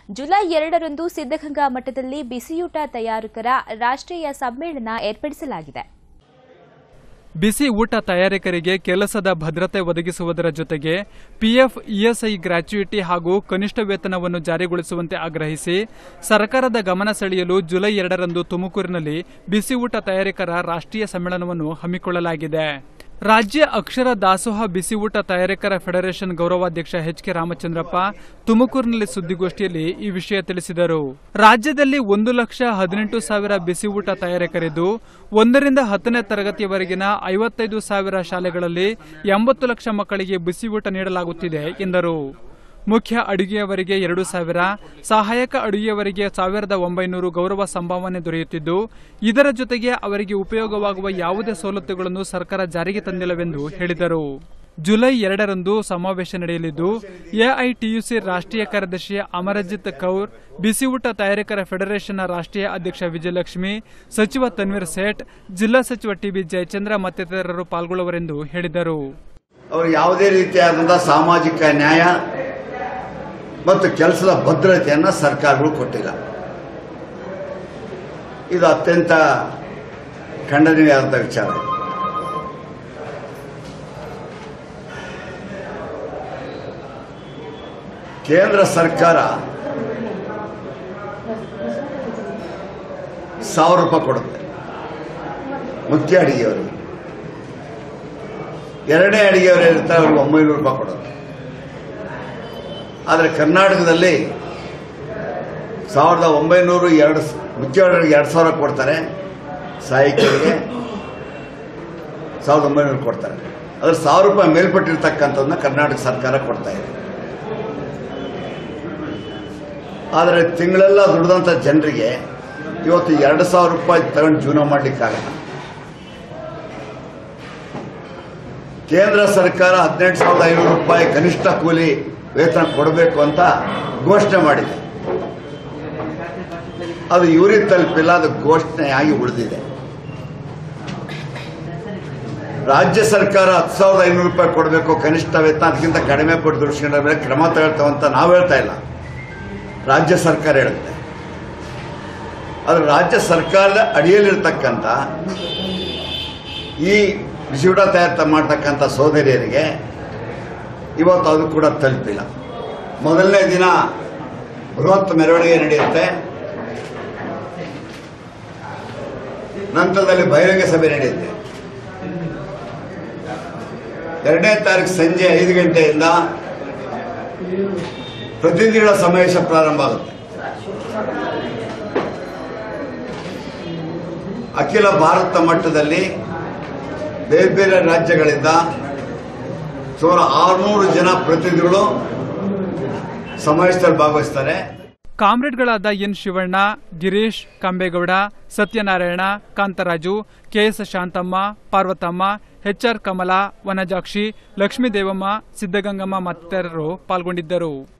July ಎರಡರಂದು ಸಿದ್ದಗಂಗಾ ಮಠದಲ್ಲಿ ಬಿಸಿಯೂಟ ತಯಾರಕರ ರಾಷ್ಟ್ರೀಯ ಸಮ್ಮೇಳನ ಏರ್ಪಡಿಸಲಾಗಿದೆ ಬಿಸಿ ಊಟ ತಯಾರಕರಿಗೆ ಕೆಲಸದ ಭದ್ರತೆ ಒದಗಿಸುವುದರ ಜೊತೆಗೆ ಪಿಎಫ್ ಇಎಸ್ಐ ಗ್ರಾಚ್ಯುಯಿಟಿ ಹಾಗೂ ಕನಿಷ್ಠ ವೇತನವನ್ನು ಜಾರಿಗೊಳಿಸುವಂತೆ ಆಗ್ರಹಿಸಿ ಸರ್ಕಾರದ ಗಮನ ಸೆಳೆಯಲು ಜುಲೈ ಎರಡರಂದು ತುಮಕೂರಿನಲ್ಲಿ ಬಿಸಿ ಊಟ ತಯಾರಕರ ರಾಷ್ಟ್ರೀಯ ಸಮ್ಮೇಳನವನ್ನು ಹಮ್ಮಿಕೊಳ್ಳಲಾಗಿದೆ ರಾಜ್ಯ ಅಕ್ಷರ ದಾಸೋಹ ಬಿಸಿ ಊಟ ತಯಾರಕರ ಫೆಡರೇಷನ್ ಗೌರವಾಧ್ಯಕ್ಷ ಎಚ್ ಕೆ ರಾಮಚಂದ್ರಪ್ಪ ತುಮಕೂರಿನಲ್ಲಿ ಸುದ್ದಿಗೋಷ್ಠಿಯಲ್ಲಿ ಈ ವಿಷಯ ತಿಳಿಸಿದರು ರಾಜ್ಯದಲ್ಲಿ ಒಂದು ಲಕ್ಷ ಹದಿನೆಂಟು ಸಾವಿರ ಬಿಸಿ ಊಟ ತಯಾರಕರಿದ್ದು ಒಂದರಿಂದ ಹತ್ತನೇ ತರಗತಿಯವರೆಗಿನ ಐವತ್ತೈದು ಸಾವಿರ ಶಾಲೆಗಳಲ್ಲಿ ಎಂಬತ್ತು ಲಕ್ಷ ಮಕ್ಕಳಿಗೆ ಬಿಸಿ ಊಟ ನೀಡಲಾಗುತ್ತಿದೆ ಎಂದರು ಮುಖ್ಯ ಅಡುಗೆಯವರಿಗೆ ಎರಡು ಸಾವಿರ ಸಹಾಯಕ ಅಡುಗೆಯವರಿಗೆ ಸಾವಿರದ ಒಂಬೈನೂರು ಗೌರವ ಸಂಭಾವನೆ ದೊರೆಯುತ್ತಿದ್ದು ಇದರ ಜೊತೆಗೆ ಅವರಿಗೆ ಉಪಯೋಗವಾಗುವ ಯಾವುದೇ ಸವಲತ್ತುಗಳನ್ನು ಸರ್ಕಾರ ಜಾರಿಗೆ ತಂದಿಲ್ಲವೆಂದು ಹೇಳಿದರು ಜುಲೈ ಎರಡರಂದು ಸಮಾವೇಶ ನಡೆಯಲಿದ್ದು ಎಐಟಿಯುಸಿ ರಾಷ್ಟ್ರೀಯ ಕಾರ್ಯದರ್ಶಿ ಅಮರಜಿತ್ ಕೌರ್ ಬಿಸಿ ಊಟ ತಯಾರಕರ ಫೆಡರೇಷನ್ನ ರಾಷ್ಟ್ರೀಯ ಅಧ್ಯಕ್ಷ ವಿಜಯಲಕ್ಷ್ಮಿ ಸಚಿವ ತನ್ವೀರ್ ಸೇಠ್ ಜಿಲ್ಲಾ ಸಚಿವ ಟಿಬಿ ಜಯಚಂದ್ರ ಮತ್ತಿತರರು ಪಾಲ್ಗೊಳ್ಳುವರೆಂದು ಹೇಳಿದರು ಅವರು ಯಾವುದೇ ರೀತಿಯಾದಂತಹ ಸಾಮಾಜಿಕ ನ್ಯಾಯ ಮತ್ತು ಕೆಲಸದ ಭದ್ರತೆಯನ್ನು ಸರ್ಕಾರಗಳು ಕೊಟ್ಟಿಲ್ಲ ಇದು ಅತ್ಯಂತ ಖಂಡನೀಯವಾದಂಥ ವಿಚಾರ ಕೇಂದ್ರ ಸರ್ಕಾರ ಸಾವಿರ ರೂಪಾಯಿ ಕೊಡುತ್ತೆ ಮುಖ್ಯ ಅಡಿಗೆಯವರಿಗೆ ಎರಡನೇ ಅಡಿಗೆಯವರು ಇರ್ತಾರೆ ಅವ್ರಿಗೆ ಒಂಬೈನೂರು ರೂಪಾಯಿ ಕೊಡೋದು ಆದರೆ ಕರ್ನಾಟಕದಲ್ಲಿ ಸಾವಿರದ ಒಂಬೈನೂರು ಎರಡು ಮುಖ್ಯವಾದವರಿಗೆ ಎರಡು ಸಾವಿರ ಕೊಡ್ತಾರೆ ಸಹಾಯಕರಿಗೆ ಸಾವಿರದ ಒಂಬೈನೂರು ಕೊಡ್ತಾರೆ ಅದ್ರ ಸಾವಿರ ರೂಪಾಯಿ ಮೇಲ್ಪಟ್ಟಿರ್ತಕ್ಕಂಥದ್ದನ್ನ ಕರ್ನಾಟಕ ಸರ್ಕಾರ ಕೊಡ್ತಾ ಇದೆ ಆದರೆ ತಿಂಗಳೆಲ್ಲ ದುಡಿದಂಥ ಜನರಿಗೆ ಇವತ್ತು ಎರಡು ಸಾವಿರ ರೂಪಾಯಿ ತಗೊಂಡು ಜೀವನ ಮಾಡಲಿಕ್ಕಾಗಲ್ಲ ಕೇಂದ್ರ ಸರ್ಕಾರ ಹದಿನೆಂಟು ಸಾವಿರದ ಐನೂರು ರೂಪಾಯಿ ಕನಿಷ್ಠ ಕೂಲಿ ವೇತನ ಕೊಡಬೇಕು ಅಂತ ಘೋಷಣೆ ಮಾಡಿದೆ ಅದು ಇವರಿಗೆ ತಲುಪಿಲ್ಲ ಅದು ಘೋಷಣೆಯಾಗಿ ಉಳಿದಿದೆ ರಾಜ್ಯ ಸರ್ಕಾರ ಹತ್ತು ಸಾವಿರದ ಐನೂರು ರೂಪಾಯಿ ಕೊಡಬೇಕು ಕನಿಷ್ಠ ವೇತನ ಅದಕ್ಕಿಂತ ಕಡಿಮೆ ಕೊಟ್ಟು ದುಡಿಸ್ಕೊಂಡ್ರ ಮೇಲೆ ಕ್ರಮ ತಗೊಳ್ತಾವಂತ ನಾವು ಹೇಳ್ತಾ ಇಲ್ಲ ರಾಜ್ಯ ಸರ್ಕಾರ ಹೇಳುತ್ತೆ ಆದರೆ ರಾಜ್ಯ ಸರ್ಕಾರದ ಅಡಿಯಲ್ಲಿರ್ತಕ್ಕಂಥ ಈ ಬಿಸಿಯೂಟ ತಯಾರ ಮಾಡ್ತಕ್ಕಂಥ ಸೋದರಿಯರಿಗೆ ಇವತ್ತು ಅದು ಕೂಡ ತಲುಪಿಲ್ಲ ಮೊದಲನೇ ದಿನ ಬೃಹತ್ ಮೆರವಣಿಗೆ ನಡೆಯುತ್ತೆ ನಂತರದಲ್ಲಿ ಬಹಿರಂಗ ಸಭೆ ನಡೆಯುತ್ತೆ ಎರಡನೇ ತಾರೀಕು ಸಂಜೆ ಐದು ಗಂಟೆಯಿಂದ ಪ್ರತಿನಿಧಿಗಳ ಸಮಾವೇಶ ಪ್ರಾರಂಭ ಆಗುತ್ತೆ ಅಖಿಲ ಭಾರತ ಮಟ್ಟದಲ್ಲಿ ಬೇರೆ ಬೇರೆ ರಾಜ್ಯಗಳಿಂದ ಸುಮಾರು ಆರುನೂರು ಜನ ಪ್ರತಿನಿಧಿಗಳು ಸಮಾವೇಶದಲ್ಲಿ ಭಾಗವಹಿಸ್ತಾರೆ ಕಾಮ್ರೇಡ್ಗಳಾದ N Shivanna Girish Kambegowda Satyanarayana Kantharaju KS Shanthamma Parvathamma HR Kamala Vanajakshi Lakshmidevamma Siddagangamma ಮತ್ತಿತರರು ಪಾಲ್ಗೊಂಡಿದ್ದರು